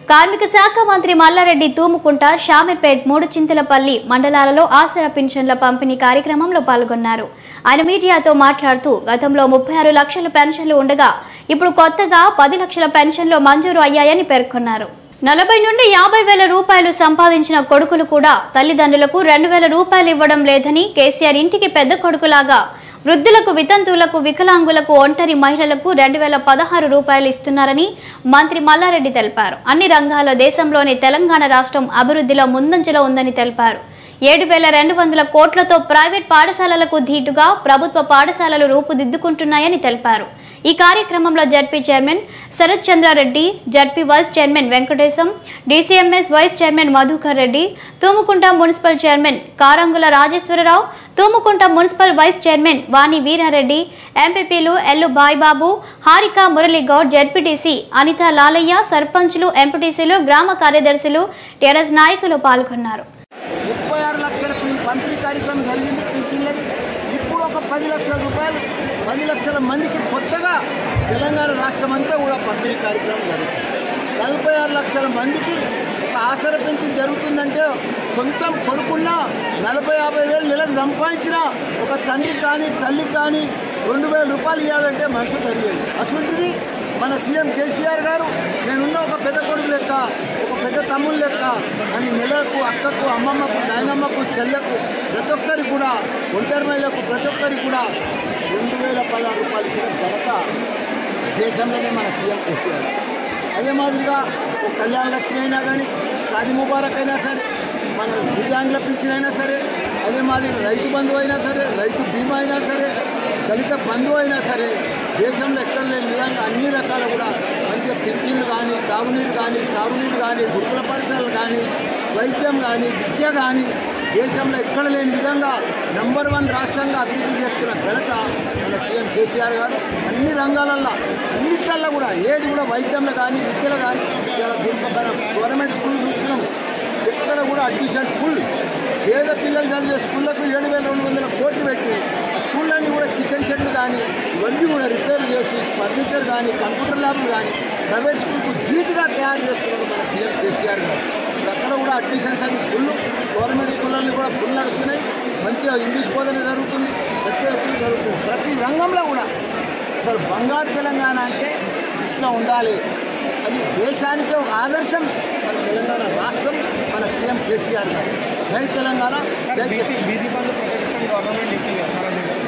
కార్మిక శాఖ మంత్రి మల్లారెడ్డి తూముకుంట షామిపేట్ మూడు చింతలపల్లి మండలాలలో ఆసరా పింఛన్ల పంపిణీ కార్యక్రమంలో పాల్గొన్నారు ఆయన మీడియాతో మాట్లాడుతూ గతంలో ముప్పై ఆరు లక్షల పెన్షన్లు ఉండగా ఇప్పుడు కొత్తగా పది లక్షల పెన్షన్లు మంజూరు అయ్యాయని పేర్కొన్నారు నలభై నుండి యాభై వేల రూపాయలు సంపాదించిన కొడుకులు కూడా తల్లిదండ్రులకు రెండు వేల రూపాయలు ఇవ్వడం లేదని కేసీఆర్ ఇంటికి పెద్ద కొడుకులాగా వృద్ధులకు వితంతువులకు వికలాంగులకు ఒంటరి మహిళలకు రెండు వేల పదహారు రూపాయలు ఇస్తున్నారని మంత్రి మల్లారెడ్డి తెలిపారు అన్ని రంగాల్లో దేశంలోని తెలంగాణ రాష్ట్రం అభివృద్ధిలో ముందంజలో ఉందని తెలిపారు ఏడు వేల రెండు వందల కోట్లతో ప్రైవేట్ పాఠశాలలకు ధీటుగా ప్రభుత్వ పాఠశాలలు రూపుదిద్దుకుంటున్నాయని తెలిపారు ఈ కార్యక్రమంలో ZP chairman Sharath Chandrareddy ZP vice chairman Venkatesham DCMS vice chairman Madhukar Reddy Thumukunta municipal chairman Karangula Rajeshwararao Thumukunta municipal vice chairman Vani Veerareddy ఎంపీపీలు ఎల్లు బాయిబాబు హారిక మురళీగౌడ్ జడ్పీటీసీ అనిత లాలయ్య సర్పంచ్లు ఎంపీటీసీలు గ్రామ కార్యదర్శులు టీఆర్ఎస్ నాయకులు పాల్గొన్నారు ముప్పై ఆరు లక్షల పి- పంపిణీ కార్యక్రమం జరిగింది పింఛన్లది ఇప్పుడు ఒక పది లక్షల రూపాయలు పది లక్షల మందికి కొత్తగా తెలంగాణ రాష్ట్రం అంతా కూడా పంపిణీ కార్యక్రమం జరుగుతుంది నలభై ఆరు లక్షల మందికి ఒక ఆసర పెంచింగ్ జరుగుతుందంటే సొంతం కొడుకున్నా నలభై యాభై వేలు నెలకు సంపాదించిన ఒక తండ్రికి కానీ తల్లికి కానీ రెండు వేల రూపాయలు ఇవ్వాలంటే మనసు తెలియదు అటువంటిది మన సీఎం కేసీఆర్ గారు నేనున్న ఒక పెద్ద కొడుకు లెక్క ఒక పెద్ద తమ్ముడు లెక్క అని నెలకు అక్కకు అమ్మమ్మకు నాయనమ్మకు చెల్లెకు ప్రతి ఒక్కరికి కూడా ఒంటరి మహిళకు ప్రతి ఒక్కరికి కూడా రెండు వేల పదహారు రూపాయలు ఇచ్చిన ఘనత దేశంలోనే మన సీఎం కేసీఆర్ అదే మాదిరిగా ఒక కళ్యాణ లక్ష్మి అయినా కానీ షాది ముబారక్ అయినా సరే మన దివ్యాంగుల పింఛన్ అయినా సరే అదే మాదిరిగా రైతు బంధువు అయినా సరే రైతు బీమా అయినా సరే దళిత బంధువు అయినా సరే దేశంలో ఎక్కడ లేని విధంగా అన్ని రకాల కూడా మంచిగా పింఛన్లు కానీ తాగునీరు కానీ సాగునీరు కానీ గురుకుల పాఠశాలలు కానీ వైద్యం కానీ విద్య కానీ దేశంలో ఎక్కడ లేని విధంగా నంబర్ వన్ రాష్ట్రంగా అభివృద్ధి చేస్తున్న ఘనత మన సీఎం కేసీఆర్ గారు అన్ని రంగాలల్లో అన్నిట్లల్లో కూడా ఏది కూడా వైద్యంలో కానీ విద్యలో కానీ ఇలా గురు- మన గవర్నమెంట్ స్కూల్ చూస్తున్నాం ఎక్కడ కూడా అడ్మిషన్ ఫుల్ పేద పిల్లలు చదివే స్కూళ్ళకు ఏడు వేల రెండు వందల కోట్లు పెట్టి ఆ స్కూళ్ళన్నీ కూడా కిచెన్ షెడ్లు కానీ ఇవన్నీ కూడా రిపేర్ చేసి ఫర్నిచర్ కానీ కంప్యూటర్ ల్యాబ్లు కానీ ప్రైవేట్ స్కూల్కు ధీటుగా తయారు చేస్తున్నారు మన సీఎం కేసీఆర్ గారు ఇప్పుడు అక్కడ కూడా అడ్మిషన్స్ అన్ని ఫుల్ గవర్నమెంట్ స్కూళ్ళన్నీ కూడా ఫుల్ నడుస్తున్నాయి మంచిగా ఇంగ్లీష్ బోధన జరుగుతుంది పెద్ద ఎత్తున జరుగుతుంది ప్రతి రంగంలో కూడా అసలు బంగారు తెలంగాణ అంటే ఇట్లా ఉండాలి అది దేశానికి ఒక ఆదర్శం మన తెలంగాణ రాష్ట్రం మన సీఎం కేసీఆర్ గారు జై తెలంగాణ జై BC KCR BC Bandhu protection government చెప్పింది కదా చాలా దగ్గర